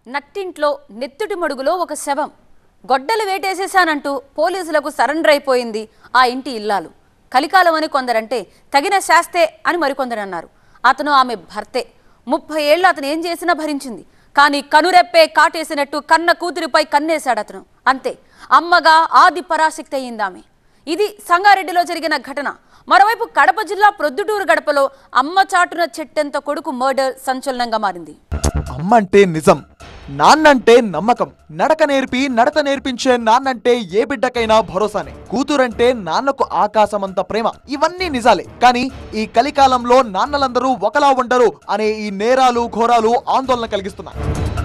నట్టింట్లో నెత్తుటి మడుగులో ఒక శవం గొడ్డలు వేటేసేశానంటూ పోలీసులకు సరెండర్ అయిపోయింది ఆ ఇంటి ఇల్లాలు కలికాలం అని కొందరంటే తగిన శాస్తే అని మరికొందరు అన్నారు అతను ఆమె భర్తే ముప్పై ఏళ్ళు అతను ఏం చేసినా భరించింది కానీ కనురెప్పే కాటేసినట్టు కన్న కూతురిపై కన్నేశాడు అతను అంతే అమ్మగా ఆది పరాశక్తి అయింది ఆమె ఇది సంగారెడ్డిలో జరిగిన ఘటన మరోవైపు కడప జిల్లా ప్రొద్దుటూరు గడపలో అమ్మ చాటున చెట్టెంత కొడుకు మర్డర్ సంచలనంగా మారింది అమ్మంటే నిజం నాన్నంటే నమ్మకం నడక నేర్పి నడత నేర్పించే నాన్నంటే ఏ బిడ్డకైనా భరోసానే కూతురంటే నాన్నకు ఆకాశమంత ప్రేమ ఇవన్నీ నిజాలే కానీ ఈ కలికాలంలో నాన్నలందరూ ఒకలా ఉండరు అనే ఈ నేరాలు ఘోరాలు ఆందోళన కలిగిస్తున్నాయి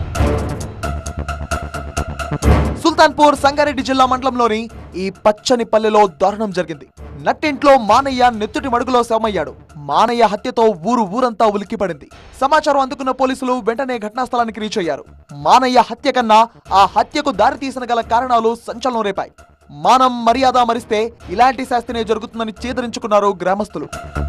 సుల్తాన్పూర్ సంగారెడ్డి జిల్లా మండలంలోని ఈ పచ్చని పల్లెలో దారుణం జరిగింది నట్టింట్లో మానయ్య నెత్తుటి మడుగులో శవమయ్యాడు మానయ్య హత్యతో ఊరు ఊరంతా ఉలిక్కిపడింది సమాచారం అందుకున్న పోలీసులు వెంటనే ఘటనా స్థలానికి రీచ్ అయ్యారు మానయ్య హత్య కన్నా ఆ హత్యకు దారితీసిన గల కారణాలు సంచలనం రేపాయి మానం మర్యాద మరిస్తే ఇలాంటి శాస్తినే జరుగుతుందని చేదరించుకున్నారు గ్రామస్తులు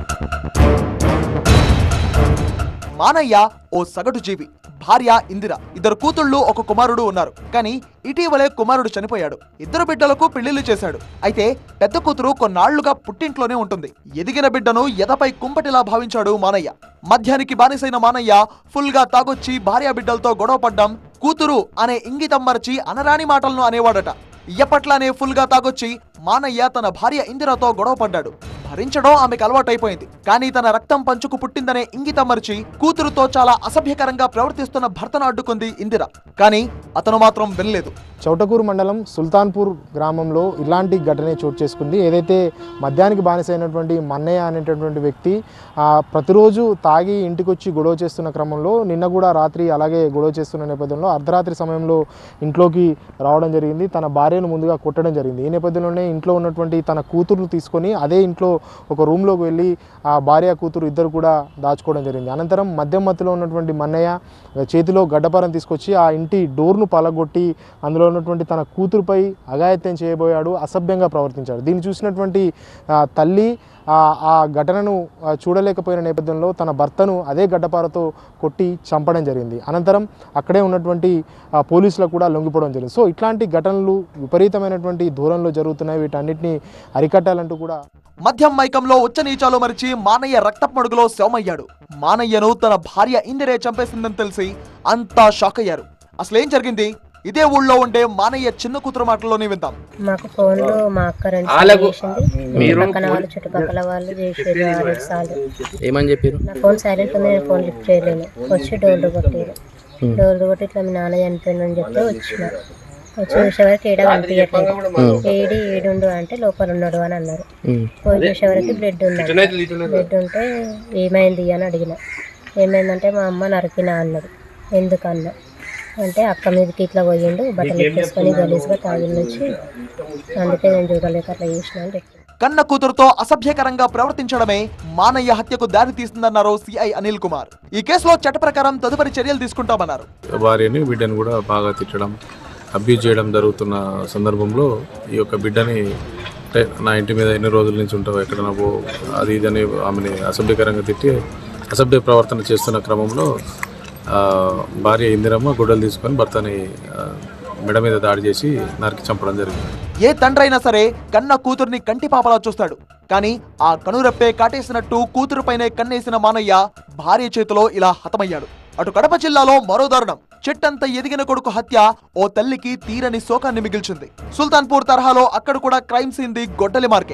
మానయ్య ఓ సగటు జీవి భార్య ఇందిర ఇద్దరు కూతుళ్ళు ఒక కుమారుడు ఉన్నారు కానీ ఇటీవలే కుమారుడు చనిపోయాడు ఇద్దరు బిడ్డలకు పెళ్లిళ్లు చేశాడు అయితే పెద్ద కూతురు కొన్నాళ్లుగా పుట్టింట్లోనే ఉంటుంది ఎదిగిన బిడ్డను ఎదపై కుంపటిలా భావించాడు మానయ్య మధ్యానికి బానిసైన మానయ్య ఫుల్ గా తాగొచ్చి భార్య బిడ్డలతో గొడవ పడ్డం కూతురు అనే ఇంగితం మరచి అనరాని మాటలను అనేవాడట ఎప్పట్లానే ఫుల్ గా తాగొచ్చి మానయ్య తన భార్య ఇందిరతో గొడవ పడ్డాడు భరించడం ఆమెకు అలవాటైపోయింది కానీ తన రక్తం పంచుకు పుట్టిందనే ఇంగితం మరిచి కూతురుతో చాలా అసభ్యకరంగా ప్రవర్తిస్తున్న భర్తను అడ్డుకుంది ఇందిర కానీ అతను మాత్రం వినలేదు చౌటకూరు మండలం సుల్తాన్పూర్ గ్రామంలో ఇలాంటి ఘటనే చోటు చేసుకుంది ఏదైతే మద్యానికి బానిసైనటువంటి మన్నయ్య అనేటటువంటి వ్యక్తి ఆ, ప్రతిరోజు తాగి ఇంటికి వచ్చి గొడవ చేస్తున్న క్రమంలో నిన్న కూడా రాత్రి అలాగే గొడవ చేస్తున్న నేపథ్యంలో అర్ధరాత్రి సమయంలో ఇంట్లోకి రావడం జరిగింది తన భార్యను ముందుగా కొట్టడం జరిగింది ఈ నేపథ్యంలోనే ఇంట్లో ఉన్నటువంటి తన కూతురు తీసుకొని అదే ఇంట్లో ఒక రూమ్లోకి వెళ్ళి ఆ భార్య కూతురు ఇద్దరు కూడా దాచుకోవడం జరిగింది అనంతరం మద్యం మత్తులో ఉన్నటువంటి మన్నయ్య చేతిలో గడ్డపారం తీసుకొచ్చి ఆ ఇంటి డోర్ను పలగొట్టి అందులో ఉన్నటువంటి తన కూతురుపై అఘాయత్యం చేయబోయాడు అసభ్యంగా ప్రవర్తించాడు దీన్ని చూసినటువంటి ఆ, తల్లి ఆ ఆ ఘటనను ఆ, చూడలేకపోయిన నేపథ్యంలో తన భర్తను అదే గడ్డపారతో కొట్టి చంపడం జరిగింది అనంతరం అక్కడే ఉన్నటువంటి ఆ, పోలీసులకు కూడా లొంగిపోవడం జరిగింది సో ఇట్లాంటి ఘటనలు విపరీతమైనటువంటి దూరంలో జరుగుతున్నాయి వీటన్నిటిని అరికట్టాలంటూ కూడా మద్యం మైకంలో ఉచ్చ నీచాలు మరిచి మానయ్య రక్తపడుగులో శవమయ్యాడు మానయ్యను తన భార్య ఇందిరే చంపేసిందని తెలిసి అంతా షాక్ అయ్యారు అసలేం జరిగింది ఇదే ఊళ్ళో ఉండే మానయ్య చిన్న కూతురు మాటల్లోనే విందాం మాకు ఫోన్లో మా అక్క రెండు సార్లు వాళ్ళకు చేసింది పక్కన వాళ్ళు చుట్టుపక్కల వాళ్ళు చేసారు ఆరు సార్లు ఏమని చెప్పారు నా ఫోన్ సైలెంట్ ఉంది నేను ఫోన్ లిఫ్ట్ చేయలేను వచ్చి డోర్లు కొట్టారు డోర్లు కొట్టి ఇట్లా మీ నాన్న చనిపోయిందని చెప్తే వచ్చిన వచ్చి చూసేవరకు ఈడ కనిపించట్లేదు ఏడి ఏడుండు అంటే లోపల ఉన్నాడు అని అన్నారు పోయి చూసేవరకు బ్లడ్ ఉంది బ్లడ్ ఉంటే ఏమైంది అని అడిగిన ఏమైందంటే మా అమ్మ నరికినా అన్నది ఎందుకన్నా అంటే అక్క మీదకి ఇట్లా పోయిండు బట్టలు ఇప్పేసుకొని గలీజ్గా తాగి నుంచి అందుకే నేను చూడలేక అట్లా చేసిన అని చెప్పి కన్న కూతురుతో అసభ్యకరంగా ప్రవర్తించడమే మానయ్య హత్యకు దారి తీస్తుందన్నారు సిఐ అనిల్ కుమార్ ఈ కేసులో చట్ట ప్రకారం తదుపరి చర్యలు తీసుకుంటామన్నారు భార్యని బిడ్డను కూడా బాగా తిట్టడం అబ్యూజ్ చేయడం జరుగుతున్న సందర్భంలో ఈ యొక్క బిడ్డని అంటే నా ఇంటి మీద ఎన్ని రోజుల నుంచి ఉంటావు ఎక్కడ పో అది ఇదని ఆమెని అసభ్యకరంగా తిట్టి అసభ్య ప్రవర్తన చేస్తున్న క్రమంలో ఆ, భార్య ఇందిరమ్మ గుడ్డలు తీసుకొని భర్తని ఆ, మెడ మీద దాడి చేసి నరికి చంపడం జరిగింది ఏ తండ్రైనా సరే కన్న కూతుర్ని కంటి పాపలా చూస్తాడు కానీ ఆ కనురెప్పే కాటేసినట్టు కూతురుపైనే కన్నేసిన మానయ్య భార్య చేతిలో ఇలా హతమయ్యాడు అటు కడప జిల్లాలో మరో దారుణం చెట్టంత ఎదిగిన కొడుకు హత్య ఓ తల్లికి తీరని శోకాన్ని మిగిల్చింది సుల్తాన్పూర్ తరహాలో అక్కడ కూడా క్రైమ్ సీన్ది గొడ్డలి మార్కే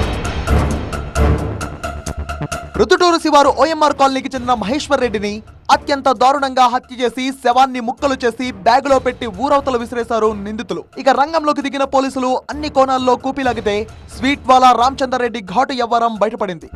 రుతుటూరు శివారు ఓఎంఆర్ కాలనీకి చెందిన మహేశ్వర్ రెడ్డిని అత్యంత దారుణంగా హత్య చేసి శవాన్ని ముక్కలు చేసి బ్యాగులో పెట్టి ఊరవతలు విసిరేశారు నిందితులు ఇక రంగంలోకి దిగిన పోలీసులు అన్ని కోణాల్లో కూపిలాగితే స్వీట్ వాలా రామచందర్ రెడ్డి ఘాటు వ్యవహారం బయటపడింది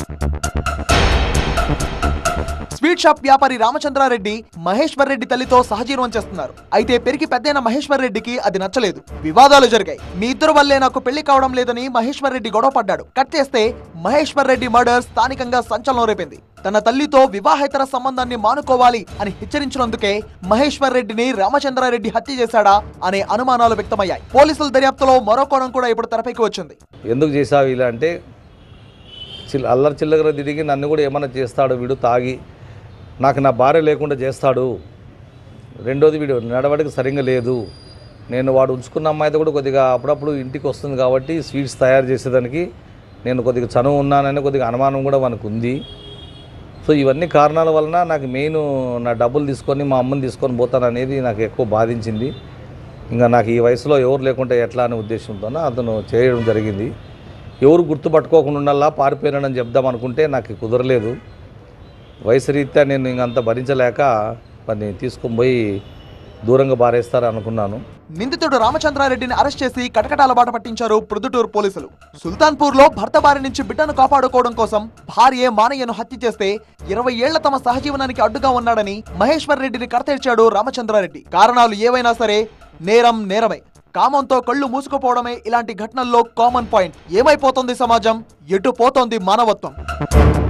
స్వీట్ షాప్ వ్యాపారి రామచంద్రారెడ్డి మహేశ్వర్ రెడ్డి తల్లితో సహజీవనం చేస్తున్నారు అయితే పెరిగి పెద్దైన మహేశ్వర్ రెడ్డికి అది నచ్చలేదు వివాదాలు జరిగాయి మీ ఇద్దరు వల్లే నాకు పెళ్లి కావడం లేదని మహేశ్వర్ రెడ్డి గొడవ పడ్డాడు కట్ చేస్తే మహేశ్వర్ రెడ్డి మర్డర్ స్థానికంగా సంచలనం రేపింది తన తల్లితో వివాహేతర సంబంధాన్ని మానుకోవాలి అని హెచ్చరించినందుకే మహేశ్వర్ రెడ్డిని రామచంద్రారెడ్డి హత్య చేశాడా అనే అనుమానాలు వ్యక్తమయ్యాయి పోలీసుల దర్యాప్తులో మరో కోణం కూడా ఇప్పుడు తెరపైకి వచ్చింది ఎందుకు చేసావు ఇలా అంటే చిల్ అల్లరి చిల్లగర తిరిగి నన్ను కూడా ఏమన్నా చేస్తాడు వీడు తాగి నాకు నా భార్య లేకుండా చేస్తాడు రెండోది వీడు నడవడిక సరిగ్గా లేదు నేను వాడు ఉంచుకున్న అమ్మాయితో కూడా కొద్దిగా అప్పుడప్పుడు ఇంటికి వస్తుంది కాబట్టి స్వీట్స్ తయారు చేసేదానికి నేను కొద్దిగా చనువు ఉన్నానని కొద్దిగా అనుమానం కూడా మనకు ఉంది సో ఇవన్నీ కారణాల వలన నాకు మెయిన్ నా డబ్బులు తీసుకొని మా అమ్మని తీసుకొని పోతాను అనేది నాకు ఎక్కువ బాధించింది ఇంకా నాకు ఈ వయసులో ఎవరు లేకుంటే ఎట్లా అనే ఉద్దేశంతో అతను చేయడం జరిగింది ఎవరు గుర్తుపట్టుకోకుండా ఉండాలా పారిపోయినాడని చెప్దాం అనుకుంటే నాకు కుదరలేదు వయసు రీత్యా నేను ఇంకంత భరించలేక మరి తీసుకొని పోయి దూరంగా బారేస్తారు అనుకున్నాను నిందితుడు రామచంద్రారెడ్డిని అరెస్ట్ చేసి కటకటాల బాట పట్టించారు ప్రొద్దుటూరు పోలీసులు సుల్తాన్పూర్ లో భర్త బారి నుంచి బిడ్డను కాపాడుకోవడం కోసం భార్య మానయ్యను హత్య చేస్తే ఇరవై ఏళ్ల తమ సహజీవనానికి అడ్డుగా ఉన్నాడని మహేశ్వర్ రెడ్డిని కడతేర్చాడు రామచంద్రారెడ్డి కారణాలు ఏవైనా సరే నేరం నేరమే కామంతో కళ్ళు మూసుకుపోవడమే ఇలాంటి ఘటనల్లో కామన్ పాయింట్ ఏమైపోతుంది సమాజం ఎటు పోతోంది మానవత్వం